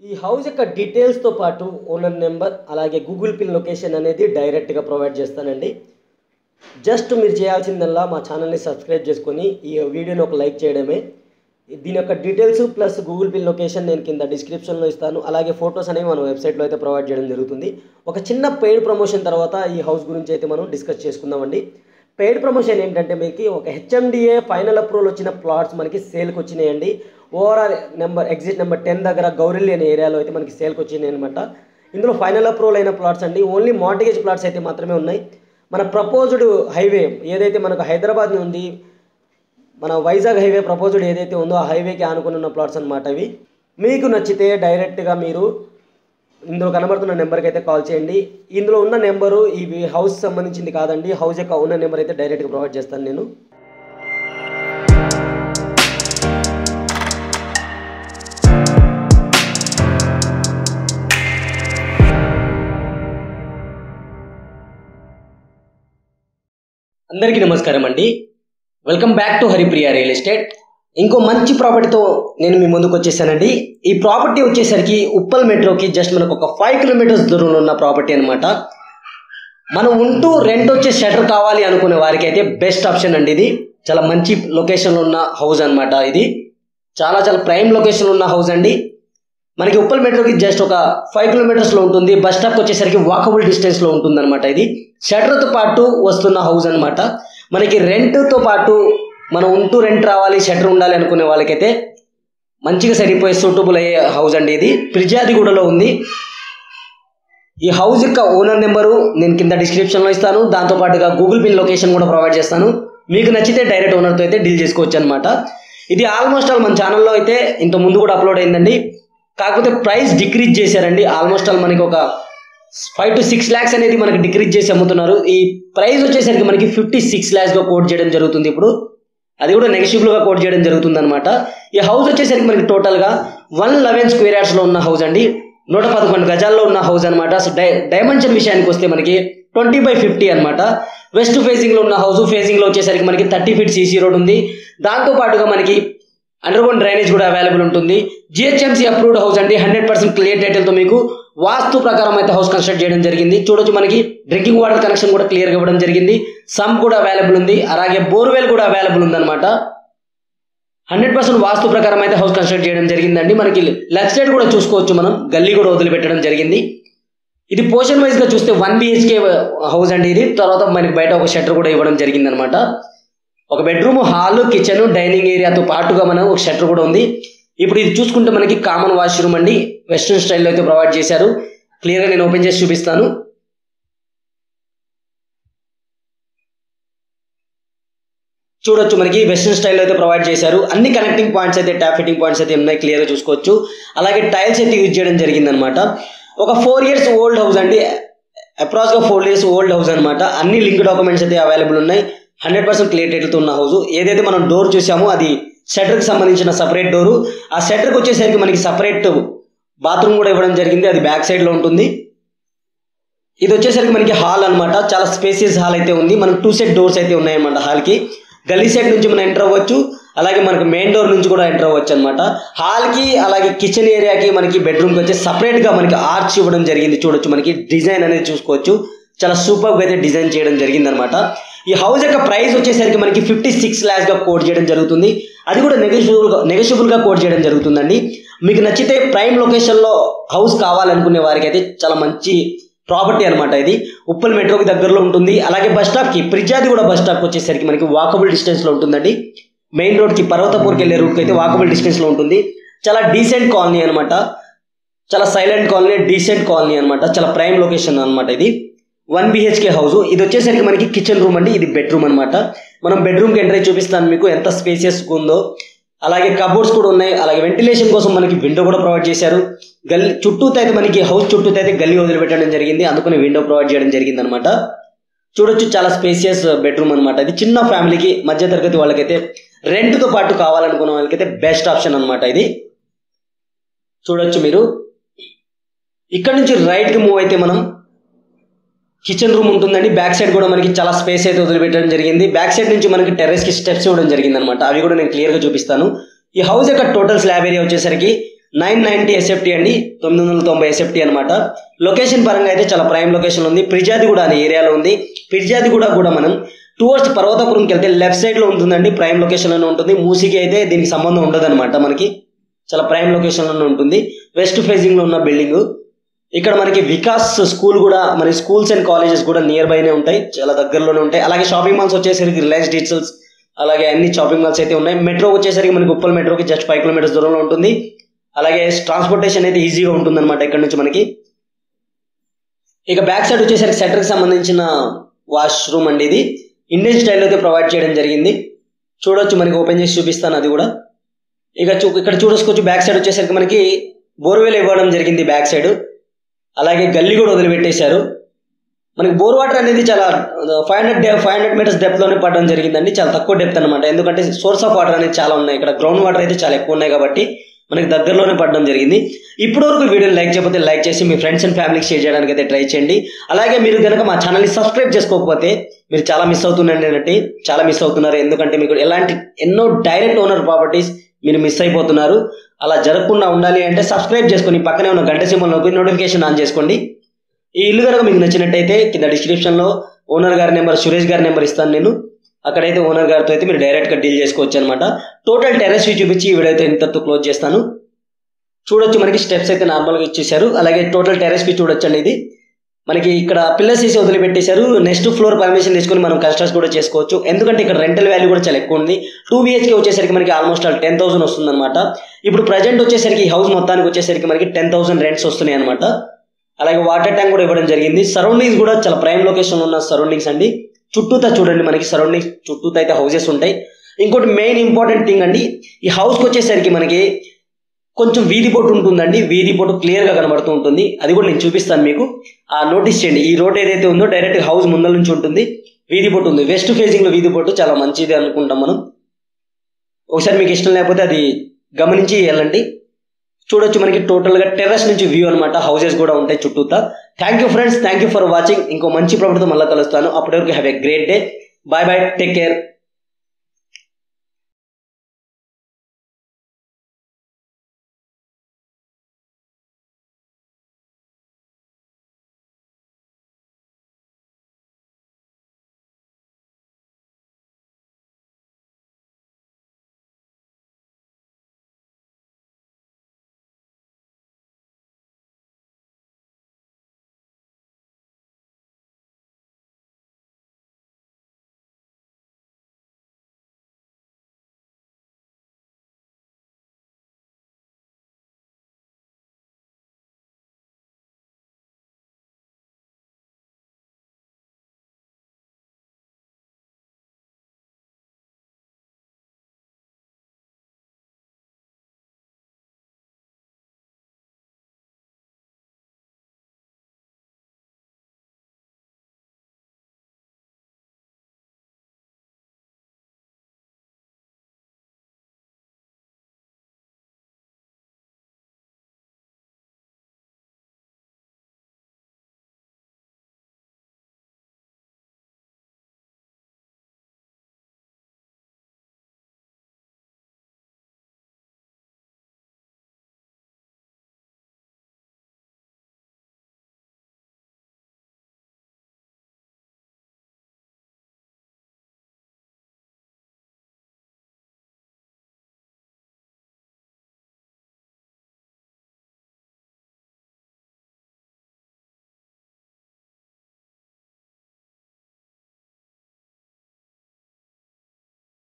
ఈ హౌస్ యొక్క డీటెయిల్స్తో పాటు ఓనర్ నెంబర్ అలాగే గూగుల్ పిన్ లొకేషన్ అనేది డైరెక్ట్గా ప్రొవైడ్ చేస్తానండి జస్ట్ మీరు చేయాల్సిందల్లా మా ఛానల్ని సబ్స్క్రైబ్ చేసుకొని ఈ వీడియోని ఒక లైక్ చేయడమే దీని యొక్క details plus Google pin location నేను కింద డిస్క్రిప్షన్లో ఇస్తాను అలాగే ఫొటోస్ అనేవి మన వెబ్సైట్లో అయితే ప్రొవైడ్ చేయడం జరుగుతుంది ఒక చిన్న పెయిడ్ ప్రమోషన్ తర్వాత ఈ హౌస్ గురించి అయితే మనం డిస్కస్ చేసుకుందామండి పెయిడ్ ప్రమోషన్ ఏంటంటే మీకు ఒక హెచ్ఎండిఏ ఫైనల్ అప్రూవల్ వచ్చిన ప్లాట్స్ మనకి సేల్కి వచ్చినాయండి overall number exit number ten దగ్గర గౌరిల్లి అనే ఏరియాలో అయితే మనకి సేల్కి వచ్చినాయి అనమాట ఇందులో ఫైనల్ అప్రూవల్ అయిన ప్లాట్స్ అండి ఓన్లీ మార్టిగేజ్ ప్లాట్స్ అయితే మాత్రమే ఉన్నాయి మన ప్రపోజ్డ్ హైవే ఏదైతే మనకు హైదరాబాద్ ఉంది మన వైజాగ్ హైవే ప్రపోజ్డ్ ఏదైతే ఉందో ఆ హైవేకి ఆనుకుని ఉన్న ప్లాట్స్ అనమాట ఇవి మీకు నచ్చితే డైరెక్ట్గా మీరు ఇందులో కనబడుతున్న నెంబర్కి అయితే కాల్ చేయండి ఇందులో ఉన్న నెంబరు ఇవి హౌస్ సంబంధించింది కాదండి హౌస్ యొక్క ఉన్న నెంబర్ అయితే డైరెక్ట్గా ప్రొవైడ్ చేస్తాను నేను అందరికీ నమస్కారం అండి welcome back to Haripriya real estate ఇంకో మంచి ప్రాపర్టీతో నేను మీ ముందుకు వచ్చేసానండి ఈ ప్రాపర్టీ వచ్చేసరికి ఉప్పల్ మెట్రోకి జస్ట్ మనకు ఒక ఫైవ్ కిలోమీటర్స్ దూరంలో ఉన్న ప్రాపర్టీ అనమాట మనం ఉంటూ రెంట్ వచ్చే షటర్ కావాలి అనుకునే వారికి అయితే బెస్ట్ ఆప్షన్ అండి ఇది చాలా మంచి లొకేషన్లో ఉన్న హౌస్ అనమాట ఇది చాలా చాలా ప్రైమ్ లొకేషన్లో ఉన్న హౌస్ అండి మనకి ఉప్పల్ మెట్రోకి జస్ట్ ఒక ఫైవ్ కిలోమీటర్స్లో ఉంటుంది బస్ స్టాప్కి వచ్చేసరికి వాకబుల్ డిస్టెన్స్లో ఉంటుంది అనమాట ఇది షటర్తో పాటు వస్తున్న హౌస్ అనమాట మనకి రెంట్తో పాటు మనం ఉంటూ రెంట్ రావాలి షటర్ ఉండాలి అనుకునే వాళ్ళకైతే మంచిగా సరిపోయే సూటబుల్ అయ్యే హౌస్ అండి ఇది పిర్జాదిగూడలో ఉంది ఈ హౌస్ యొక్క ఓనర్ నెంబరు నేను కింద డిస్క్రిప్షన్లో ఇస్తాను దాంతో పాటుగా గూగుల్ పిన్ లొకేషన్ కూడా ప్రొవైడ్ చేస్తాను మీకు నచ్చితే డైరెక్ట్ ఓనర్తో అయితే డీల్ చేసుకోవచ్చు అనమాట ఇది ఆల్మోస్ట్ ఆల్ మన ఛానల్లో అయితే ఇంత ముందు కూడా అప్లోడ్ అయిందండి కాకపోతే ప్రైస్ డిక్రీజ్ చేశారండి ఆల్మోస్ట్ ఆల్ మనకి ఒక ఫైవ్ టు సిక్స్ ల్యాక్స్ అనేది మనకి డిక్రీజ్ చేసి అమ్ముతున్నారు ఈ ప్రైస్ వచ్చేసరికి మనకి ఫిఫ్టీ సిక్స్ ల్యాక్స్గా కోట్ చేయడం జరుగుతుంది ఇప్పుడు అది కూడా నెగిటివ్గా కోట్ చేయడం జరుగుతుంది అనమాట ఈ హౌస్ వచ్చేసరికి మనకి టోటల్గా వన్ లెవెన్ స్క్వేర్ యార్డ్స్లో ఉన్న హౌస్ అండి నూట పదకొండు గజాల్లో ఉన్న హౌస్ అనమాట సో డై డైమెన్షన్ విషయానికి వస్తే మనకి ట్వంటీ బై ఫిఫ్టీ అనమాట వెస్ట్ ఫేసింగ్లో ఉన్న హౌస్ ఫేసింగ్లో వచ్చేసరికి మనకి థర్టీ ఫీట్ సీసీ రోడ్ ఉంది దాంతో పాటుగా మనకి అండర్గ్రౌండ్ డ్రైనేజ్ కూడా అవైలబుల్ ఉంటుంది జిహెచ్ఎంసీ అప్రూవ్డ్ హౌస్ అండి హండ్రెడ్ పర్సెంట్ క్లియర్ టైటిల్తో మీకు వాస్తు ప్రకారం అయితే హౌస్ కన్స్ట్రక్ట్ చేయడం జరిగింది చూడొచ్చు మనకి డ్రింకింగ్ వాటర్ కనెక్షన్ కూడా క్లియర్గా ఇవ్వడం జరిగింది సమ్ కూడా అవైలబుల్ ఉంది అలాగే బోర్వెల్ కూడా అవైలబుల్ ఉందన్నమాట హండ్రెడ్ పర్సెంట్ వాస్తు ప్రకారం అయితే హౌస్ కన్స్ట్రక్ట్ చేయడం జరిగిందండి మనకి లెఫ్ట్ సైడ్ కూడా చూసుకోవచ్చు మనం గల్లీ కూడా వదిలిపెట్టడం జరిగింది ఇది పోర్షన్ వైజ్గా చూస్తే వన్ బిహెచ్కే హౌస్ అండి ఇది తర్వాత మనకి బయట ఒక షట్టర్ కూడా ఇవ్వడం జరిగింది అనమాట ఒక బెడ్రూమ్ హాల్ కిచెన్ డైనింగ్ ఏరియాతో పాటుగా మనం ఒక షట్టర్ కూడా ఉంది ఇప్పుడు ఇది చూసుకుంటే మనకి కామన్ వాష్రూమ్ అండి వెస్ట్రన్ స్టైల్లో అయితే ప్రొవైడ్ చేశారు క్లియర్గా నేను ఓపెన్ చేసి చూపిస్తాను చూడొచ్చు మనకి వెస్ట్రన్ స్టైల్లో అయితే ప్రొవైడ్ చేశారు అన్ని కనెక్టింగ్ పాయింట్స్ అయితే ట్యాప్ ఫిట్టింగ్ పాయింట్స్ అయితే ఉన్నాయి క్లియర్గా చూసుకోవచ్చు అలాగే టైల్స్ అయితే యూజ్ చేయడం జరిగిందనమాట ఒక ఫోర్ ఇయర్స్ ఓల్డ్ హౌస్ అండి అప్రాక్స్గా ఫోర్ ఇయర్స్ ఓల్డ్ హౌస్ అనమాట అన్ని లింక్ డాక్యుమెంట్స్ అయితే అవైలబుల్ ఉన్నాయి హండ్రెడ్ పర్సెంట్ క్లియర్ టైటిల్తో ఉన్న హౌస్ ఏదైతే మనం డోర్ చూసామో అది షటర్కి సంబంధించిన సపరేట్ డోరు ఆ షటర్కి వచ్చేసరికి మనకి సపరేట్ బాత్రూమ్ కూడా ఇవ్వడం జరిగింది అది బ్యాక్ సైడ్లో ఉంటుంది ఇది వచ్చేసరికి మనకి హాల్ అనమాట చాలా స్పేసియస్ హాల్ అయితే ఉంది మనకు టూ సెట్ డోర్స్ అయితే ఉన్నాయన్నమాట హాల్కి గల్లీ సైడ్ నుంచి మనం ఎంటర్ అవ్వచ్చు అలాగే మనకి మెయిన్ డోర్ నుంచి కూడా ఎంటర్ అవ్వచ్చు అనమాట హాల్కి అలాగే కిచెన్ ఏరియాకి మనకి బెడ్రూమ్కి వచ్చి సపరేట్గా మనకి ఆర్చ్ ఇవ్వడం జరిగింది చూడొచ్చు మనకి డిజైన్ అనేది చూసుకోవచ్చు చాలా సూపర్గా అయితే డిజైన్ చేయడం జరిగింది అనమాట ఈ హౌస్ యొక్క ప్రైస్ వచ్చేసరికి మనకి ఫిఫ్టీ సిక్స్ ల్యాక్స్గా కోట్ చేయడం జరుగుతుంది అది కూడా నెగోషియబుల్గా నెగోషియబుల్గా కోట్ చేయడం జరుగుతుందండి మీకు నచ్చితే ప్రైమ్ లొకేషన్లో హౌస్ కావాలనుకునే వారికి అయితే చాలా మంచి ప్రాపర్టీ అనమాట ఇది ఉప్పల్ మెట్రోకి దగ్గరలో ఉంటుంది అలాగే బస్ స్టాప్కి ప్రిజాది కూడా బస్ స్టాప్కి వచ్చేసరికి మనకి వాకబుల్ డిస్టెన్స్లో ఉంటుందండి మెయిన్ రోడ్కి పర్వతపూర్కి వెళ్ళే రూట్కి అయితే వాకబుల్ డిస్టెన్స్లో ఉంటుంది చాలా డీసెంట్ కాలనీ అనమాట చాలా సైలెంట్ కాలనీ డీసెంట్ కాలనీ అనమాట చాలా ప్రైమ్ లొకేషన్ అనమాట ఇది వన్ బిహెచ్కే హౌస్ ఇది వచ్చేసరికి మనకి కిచెన్ రూమ్ అండి ఇది బెడ్రూమ్ అనమాట మనం బెడ్రూమ్కి ఎంటర్ అయ్యి చూపిస్తాను మీకు ఎంత స్పేసియస్ ఉందో అలాగే కబోర్డ్స్ కూడా ఉన్నాయి అలాగే వెంటిలేషన్ కోసం మనకి విండో కూడా ప్రొవైడ్ చేశారు గల్లీ చుట్టూతో అయితే మనకి హౌస్ చుట్టూతో అయితే గల్లీ వదిలిపెట్టడం జరిగింది అందుకని విండో ప్రొవైడ్ చేయడం జరిగింది అనమాట చూడొచ్చు చాలా స్పేసియస్ బెడ్రూమ్ అనమాట ఇది చిన్న ఫ్యామిలీకి మధ్య తరగతి వాళ్ళకైతే రెంట్తో పాటు కావాలనుకున్న వాళ్ళకైతే బెస్ట్ ఆప్షన్ అనమాట ఇది చూడొచ్చు మీరు ఇక్కడ నుంచి రైట్కి మూవ్ అయితే మనం కిచెన్ రూమ్ ఉంటుందండి బ్యాక్ సైడ్ కూడా మనకి చాలా స్పేస్ అయితే వదిలిపెట్టడం జరిగింది బ్యాక్ సైడ్ నుంచి మనకి టెర్రస్కి స్టెప్స్ ఇవ్వడం జరిగింది అనమాట అవి కూడా నేను క్లియర్గా చూపిస్తాను ఈ హౌస్ యొక్క టోటల్ స్లాబ్ ఏరియా వచ్చేసరికి నైన్ నైన్టీ ఎస్ఎఫ్టీ అండి తొమ్మిది వందల తొంభై ఎస్ఎఫ్టీ అనమాట లొకేషన్ పరంగా అయితే చాలా ప్రైమ్ లొకేషన్ ఉంది పిర్జాదిగూడ అనే ఏరియాలో ఉంది పిర్జాదిగూడ కూడా మనం టువర్డ్స్ పర్వతపురంకి వెళ్తే లెఫ్ట్ సైడ్లో ఉంటుందండి ప్రైమ్ లొకేషన్లోనే ఉంటుంది మూసీకి అయితే దీనికి సంబంధం ఉండదు మనకి చాలా ప్రైమ్ లొకేషన్లోనే ఉంటుంది వెస్ట్ ఫేజింగ్లో ఉన్న బిల్డింగ్ ఇక్కడ మనకి వికాస్ స్కూల్ కూడా మన స్కూల్స్ అండ్ కాలేజెస్ కూడా నియర్ బైనే ఉంటాయి చాలా దగ్గరలోనే ఉంటాయి అలాగే షాపింగ్ మాల్స్ వచ్చేసరికి రిలయన్స్ డిజిటల్స్ అలాగే అన్ని షాపింగ్ మాల్స్ అయితే ఉన్నాయి మెట్రో వచ్చేసరికి మనకి ఉప్పల్ మెట్రోకి జస్ట్ ఫైవ్ కిలోమీటర్స్ దూరంలో ఉంటుంది అలాగే ట్రాన్స్పోర్టేషన్ అయితే ఈజీగా ఉంటుంది అనమాట ఇక్కడ నుంచి మనకి ఇక బ్యాక్ సైడ్ వచ్చేసరికి సెటర్కి సంబంధించిన వాష్రూమ్ అండి ఇది ఇండియన్ స్టైల్లో అయితే ప్రొవైడ్ చేయడం జరిగింది చూడొచ్చు మనకి ఓపెన్ చేసి చూపిస్తాను అది కూడా ఇక చూ ఇక్కడ చూడొచ్చుకోవచ్చు బ్యాక్ సైడ్ వచ్చేసరికి మనకి బోర్వెల్ ఇవ్వడం జరిగింది బ్యాక్ సైడ్ అలాగే గల్లీ కూడా వదిలిపెట్టేశారు మనకి బోర్ వాటర్ అనేది చాలా five hundred five hundred metres డెప్త్లోనే పడడం జరిగిందండి చాలా తక్కువ డెప్త్ అనమాట ఎందుకంటే సోర్స్ ఆఫ్ వాటర్ అనేది చాలా ఉన్నాయి ఇక్కడ గ్రౌండ్ వాటర్ అయితే చాలా ఎక్కువ ఉన్నాయి కాబట్టి మనకి దగ్గరలోనే పడడం జరిగింది ఇప్పటి వరకు వీడియోని లైక్ చేయకపోతే లైక్ చేసి మీ ఫ్రెండ్స్ అండ్ ఫ్యామిలీకి షేర్ చేయడానికి అయితే ట్రై చేయండి అలాగే మీరు కనుక మా ఛానల్ని సబ్స్క్రైబ్ చేసుకోకపోతే మీరు చాలా మిస్ అవుతున్నారండి అంటే చాలా మిస్ అవుతున్నారు ఎందుకంటే మీకు ఎలాంటి ఎన్నో డైరెక్ట్ ఓనర్ ప్రాపర్టీస్ మీరు మిస్ అయిపోతున్నారు అలా జరగకుండా ఉండాలి అంటే సబ్స్క్రైబ్ చేసుకొని పక్కనే ఉన్న గంట సింబల్ నొక్కి నోటిఫికేషన్ ఆన్ చేసుకోండి ఈ ఇల్లు కనుక మీకు నచ్చినట్టయితే కింద డిస్క్రిప్షన్లో ఓనర్ గారి నెంబర్ సురేష్ గారి నెంబర్ ఇస్తాను నేను అక్కడైతే ఓనర్ గారితో అయితే మీరు డైరెక్ట్గా డీల్ చేసుకోవచ్చు అనమాట టోటల్ టెరెస్ వ్యూ చూపించి ఈ వీడియో అయితే ఇంతతో క్లోజ్ చేస్తాను చూడొచ్చు మనకి స్టెప్స్ అయితే నార్మల్గా ఇచ్చేసారు అలాగే టోటల్ టెరెస్ వ్యూ చూడొచ్చు అండి ఇది మనకి ఇక్కడ పిల్లర్స్ వేసి వదిలిపెట్టేశారు నెక్స్ట్ ఫ్లోర్ పర్మిషన్ తీసుకొని మనం కన్స్ట్రక్ట్ కూడా చేసుకోవచ్చు ఎందుకంటే ఇక్కడ రెంటల్ వాల్యూ కూడా చాలా ఎక్కువ ఉంది టూ బిహెచ్కే వచ్చేసరికి మనకి ఆల్మోస్ట్ ఆల్ టెన్ థౌసండ్ వస్తుంది అనమాట ఇప్పుడు ప్రజెంట్ వచ్చేసరికి ఈ హౌస్ మొత్తానికి వచ్చేసరికి మనకి టెన్ థౌసండ్ రెంట్స్ వస్తున్నాయి అనమాట అలాగే వాటర్ ట్యాంక్ కూడా ఇవ్వడం జరిగింది సరౌండింగ్స్ కూడా చాలా ప్రైమ్ లొకేషన్ ఉన్న సరౌండింగ్స్ అండి చుట్టూతా చూడండి మనకి సరౌండింగ్స్ చుట్టూతా అయితే హౌసెస్ ఉంటాయి ఇంకోటి మెయిన్ ఇంపార్టెంట్ థింగ్ అండి ఈ హౌస్కి వచ్చేసరికి మనకి కొంచెం వీధి పొట్టు ఉంటుందండి వీధి పొట్టు క్లియర్గా కనబడుతూ ఉంటుంది అది కూడా నేను చూపిస్తాను మీకు ఆ నోటీస్ చేయండి ఈ రోడ్ ఏదైతే ఉందో డైరెక్ట్ హౌస్ ముందర నుంచి ఉంటుంది వీధి పొట్టు ఉంది వెస్ట్ ఫేసింగ్లో వీధి పొట్టు చాలా మంచిది అనుకుంటాం మనం ఒకసారి మీకు ఇష్టం లేకపోతే అది గమనించి వెళ్ళండి చూడొచ్చు మనకి టోటల్గా టెర్రస్ నుంచి వ్యూ అనమాట హౌసెస్ కూడా ఉంటాయి చుట్టూతా thank you friends thank you for watching ఇంకో మంచి ప్రాపర్టీతో మళ్ళీ కలుస్తాను అప్పటి వరకు have a great day bye bye take care